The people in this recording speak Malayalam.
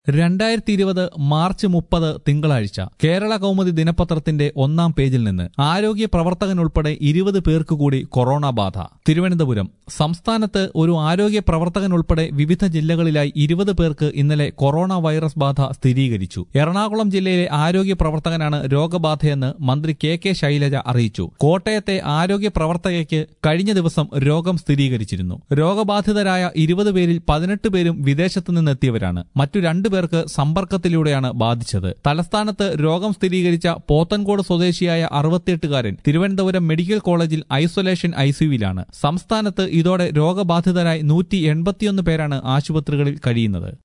രണ്ടായിരത്തി ഇരുപത് മാർച്ച് മുപ്പത് തിങ്കളാഴ്ച കേരള കൗമുദി ദിനപത്രത്തിന്റെ ഒന്നാം പേജിൽ നിന്ന് ആരോഗ്യ പ്രവർത്തകൻ ഉൾപ്പെടെ ഇരുപത് പേർക്ക് കൂടി കൊറോണ ബാധ തിരുവനന്തപുരം സംസ്ഥാനത്ത് ഒരു ആരോഗ്യ പ്രവർത്തകൻ ഉൾപ്പെടെ വിവിധ ജില്ലകളിലായി ഇരുപത് പേർക്ക് ഇന്നലെ കൊറോണ വൈറസ് ബാധ സ്ഥിരീകരിച്ചു എറണാകുളം ജില്ലയിലെ ആരോഗ്യ പ്രവർത്തകനാണ് രോഗബാധയെന്ന് മന്ത്രി കെ കെ ശൈലജ അറിയിച്ചു കോട്ടയത്തെ ആരോഗ്യ പ്രവർത്തകയ്ക്ക് കഴിഞ്ഞ ദിവസം രോഗം സ്ഥിരീകരിച്ചിരുന്നു രോഗബാധിതരായ ഇരുപത് പേരിൽ പതിനെട്ട് പേരും വിദേശത്തു നിന്നെത്തിയവരാണ് മറ്റു രണ്ടു പേർക്ക് സമ്പർക്കത്തിലൂടെയാണ് ബാധിച്ചത് തലസ്ഥാനത്ത് രോഗം സ്ഥിരീകരിച്ച പോത്തൻകോട് സ്വദേശിയായ അറുപത്തിയെട്ടുകാരൻ തിരുവനന്തപുരം മെഡിക്കൽ കോളേജിൽ ഐസൊലേഷൻ ഐസിയുവിലാണ് സംസ്ഥാനത്ത് ഇതോടെ രോഗബാധിതരായി നൂറ്റി എൺപത്തിയൊന്ന് പേരാണ് ആശുപത്രികളിൽ കഴിയുന്നത്